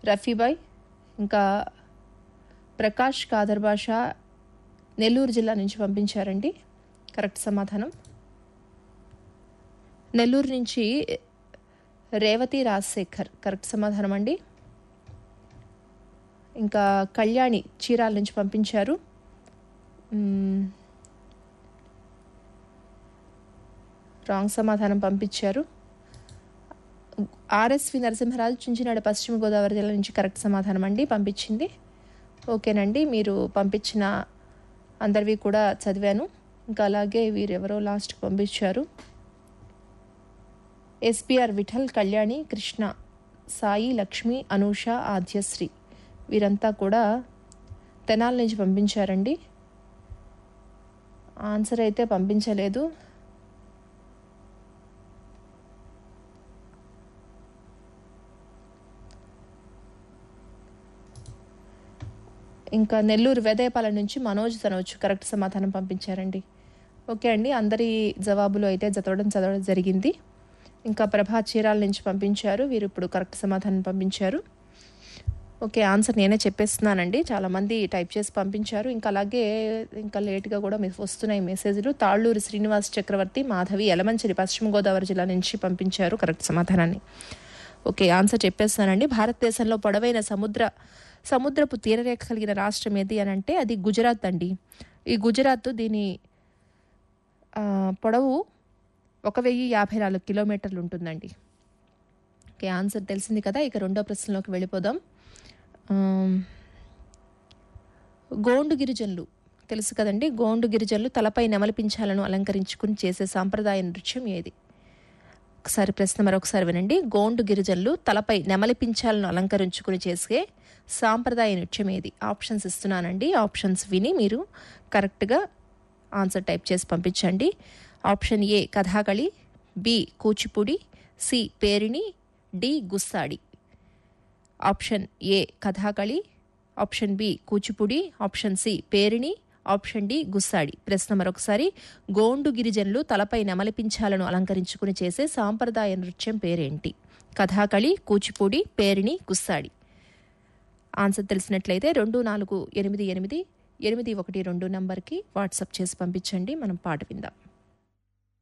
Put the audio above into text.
రఫీబాయ్ ఇంకా ప్రకాష్ కాదర్ బాషా నెల్లూరు జిల్లా నుంచి పంపించారండి కరెక్ట్ సమాధానం నెల్లూరు నుంచి రేవతి రాజశేఖర్ కరెక్ట్ సమాధానం అండి ఇంకా కళ్యాణి చీరాల నుంచి పంపించారు మ్మ్. రాంగ్ సమాధానం పంపించారు ఆర్ఎస్వి నరసింహరాజు చించినాడ పశ్చిమ గోదావరి జిల్లా నుంచి కరెక్ట్ సమాధానం అండి పంపించింది ఓకేనండి మీరు పంపించిన అందరివి కూడా చదివాను ఇంకా అలాగే వీరెవరో లాస్ట్కి పంపించారు ఎస్బిఆర్ విఠల్ కళ్యాణి కృష్ణ సాయి లక్ష్మి అనూష ఆద్యశ్రీ వీరంతా కూడా తెనాల నుంచి పంపించారండి ఆన్సర్ అయితే పంపించలేదు ఇంకా నెల్లూరు వేదయపాలెం నుంచి మనోజ్ తనవచ్చు కరెక్ట్ సమాధానం పంపించారండి ఓకే అండి అందరి జవాబులు అయితే చదవడం చదవడం జరిగింది ఇంకా ప్రభా చీరాల నుంచి పంపించారు వీరు ఇప్పుడు కరెక్ట్ సమాధానం పంపించారు ఓకే ఆన్సర్ నేనే చెప్పేస్తున్నానండి చాలామంది టైప్ చేసి పంపించారు ఇంకా అలాగే ఇంకా లేట్గా కూడా మీకు వస్తున్నాయి మెసేజ్లు తాళ్ళూరు శ్రీనివాస్ చక్రవర్తి మాధవి ఎలమంచిలి పశ్చిమ గోదావరి జిల్లా నుంచి పంపించారు కరెక్ట్ సమాధానాన్ని ఓకే ఆన్సర్ చెప్పేస్తానండి భారతదేశంలో పొడవైన సముద్ర సముద్రపు తీరరేఖ కలిగిన రాష్ట్రం ఏది అని అంటే అది గుజరాత్ అండి ఈ గుజరాత్ దీని ఆ, పొడవు ఒక వెయ్యి యాభై నాలుగు కిలోమీటర్లు ఉంటుందండి ఓకే ఆన్సర్ తెలిసింది కదా ఇక రెండో ప్రశ్నలోకి వెళ్ళిపోదాం ఆమ్, గోండు గిరిజనులు తెలుసు కదండి గోండు గిరిజనులు తలపై నెమలిపించాలను అలంకరించుకుని చేసే సాంప్రదాయ నృత్యం ఏది ఒకసారి ప్రశ్న మరొకసారి వినండి గోండు గిరిజనులు తలపై నెమలి పింఛాలను అలంకరించుకుని చేసే సాంప్రదాయ నృత్యం ఏది ఆప్షన్స్ ఇస్తున్నానండి ఆప్షన్స్ విని మీరు కరెక్ట్గా ఆన్సర్ టైప్ చేసి పంపించండి option A Kathakali B Kuchipudi C Perini D Gussadi option A Kathakali option B Kuchipudi option C Perini option D Gussadi ప్రశ్న మరొకసారి గోండు గిరిజనులు తలపై నెమలిపించాలను అలంకరించుకుని చేసే సాంప్రదాయ నృత్యం పేరేంటి కథాకళి కూచిపూడి పేరిణి గుస్సాడి ఆన్సర్ తెలిసినట్లయితే రెండు నాలుగు ఎనిమిది ఎనిమిది ఎనిమిది ఒకటి రెండు నంబర్కి వాట్సాప్ చేసి పంపించండి మనం పాట విందాం